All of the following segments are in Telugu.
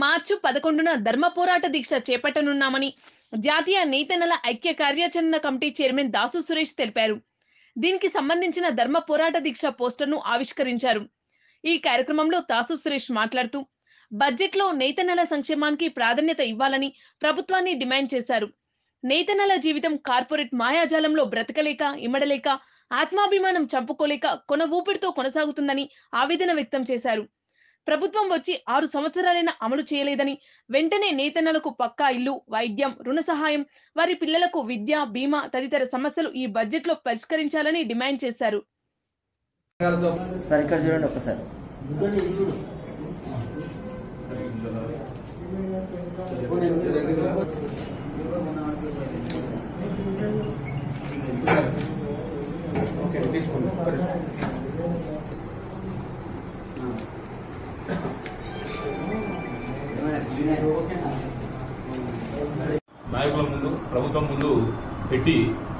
మార్చి పదకొండున ధర్మ పోరాట దీక్ష చేపట్టనున్నామని జాతీయ నేతన్నల ఐక్య కార్యాచరణ కమిటీ చైర్మన్ దాసు సురేష్ తెలిపారు దీనికి సంబంధించిన ధర్మ పోరాట దీక్ష పోస్టర్ను ఆవిష్కరించారు ఈ కార్యక్రమంలో దాసు సురేష్ మాట్లాడుతూ బడ్జెట్లో నేతన్నల సంక్షేమానికి ప్రాధాన్యత ఇవ్వాలని ప్రభుత్వాన్ని డిమాండ్ చేశారు నేతన్నల జీవితం కార్పొరేట్ మాయాజాలంలో బ్రతకలేక ఇమడలేక ఆత్మాభిమానం చంపుకోలేక కొన ఊపిరితో కొనసాగుతుందని ఆవేదన వ్యక్తం చేశారు ప్రభుత్వం వచ్చి ఆరు సంవత్సరాలైన అమలు చేయలేదని వెంటనే నేతన్నలకు పక్కా ఇల్లు వైద్యం రుణ సహాయం వారి పిల్లలకు విద్య బీమా తదితర సమస్యలు ఈ బడ్జెట్లో పరిష్కరించాలని డిమాండ్ చేశారు సార్ ఇక్కడ చూడండి ఒక్కసారి నాయకుల ముందు ప్రభుత్వం ముందు పెట్టి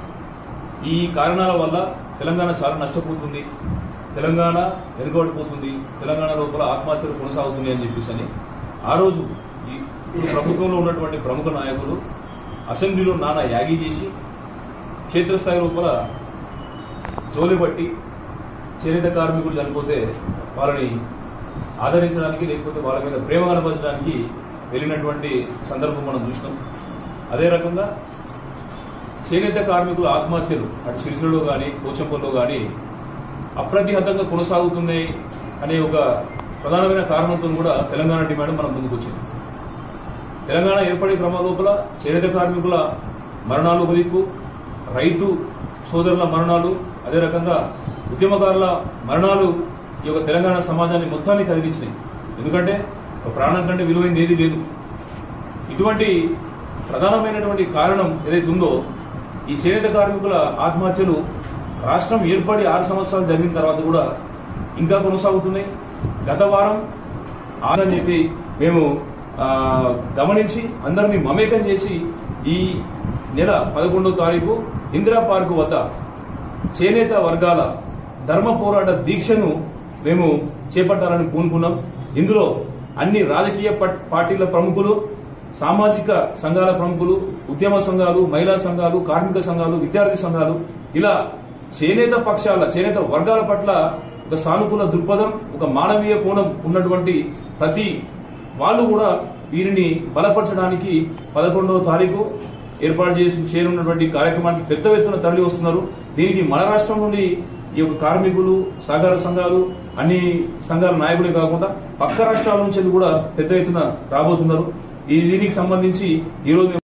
ఈ కారణాల వల్ల తెలంగాణ చాలా నష్టపోతుంది తెలంగాణ వెనుకబడిపోతుంది తెలంగాణ లోపల ఆత్మహత్యలు కొనసాగుతుంది అని చెప్పేసి అని ఆ రోజు ఈ ఇప్పుడు ప్రభుత్వంలో ఉన్నటువంటి ప్రముఖ నాయకులు అసెంబ్లీలో నానా యాగి చేసి క్షేత్రస్థాయి లోపల జోలిబట్టి చేనేత కార్మికులు చనిపోతే వాళ్ళని ఆదరించడానికి లేకపోతే వాళ్ళ మీద ప్రేమ కనపరచడానికి వెళ్ళినటువంటి సందర్భం మనం చూసినాం అదే రకంగా చేనేత కార్మికుల ఆత్మహత్యలు అటు సిరిసిలో కానీ పోచంపల్లో కానీ అప్రతిహతంగా కొనసాగుతున్నాయి అనే ఒక ప్రధానమైన కారణంతో కూడా తెలంగాణ డిమాండ్ మనం ముందుకు వచ్చింది తెలంగాణ ఏర్పడే క్రమం లోపల చేనేత కార్మికుల మరణాలు ఒక దిక్కు రైతు సోదరుల మరణాలు అదే రకంగా ఉద్యమకారుల మరణాలు ఈ యొక్క తెలంగాణ సమాజాన్ని మొత్తాన్ని కదిలించినాయి ఎందుకంటే ఒక ప్రాణం కంటే విలువైంది ఏది లేదు ఇటువంటి ప్రధానమైనటువంటి కారణం ఏదైతే ఉందో ఈ చేనేత కార్మికుల ఆత్మహత్యలు రాష్ట్రం ఏర్పడి ఆరు సంవత్సరాలు జరిగిన తర్వాత కూడా ఇంకా కొనసాగుతున్నాయి గత వారం అని చెప్పి మేము ఆ, గమనించి అందరినీ మమేకం చేసి ఈ నెల పదకొండవ తారీఖు ఇందిరా పార్కు వద్ద చేనేత వర్గాల ధర్మ పోరాట దీక్షను మేము చేపట్టాలని పూనుకున్నాం ఇందులో అన్ని రాజకీయ పట్- పార్టీల ప్రముఖులు సామాజిక సంఘాల ప్రముఖులు ఉద్యమ సంఘాలు మహిళా సంఘాలు కార్మిక సంఘాలు విద్యార్థి సంఘాలు ఇలా చేనేత పక్షాల చేనేత వర్గాల పట్ల ఒక సానుకూల దృక్పథం ఒక మానవీయ కోణం ఉన్నటువంటి ప్రతి వాళ్ళు కూడా వీరిని బలపరచడానికి పదకొండవ తారీఖు ఏర్పాటు చేసి చేరున్నటువంటి కార్యక్రమానికి పెద్ద ఎత్తున తరలి వస్తున్నారు దీనికి మన రాష్ట్రం నుండి ఈ యొక్క కార్మికులు సహకార సంఘాలు అన్ని సంఘాల నాయకులే కాకుండా పక్క రాష్ట్రాల నుంచి కూడా పెద్ద ఎత్తున రాబోతున్నారు ఈ దీనికి సంబంధించి ఈ రోజు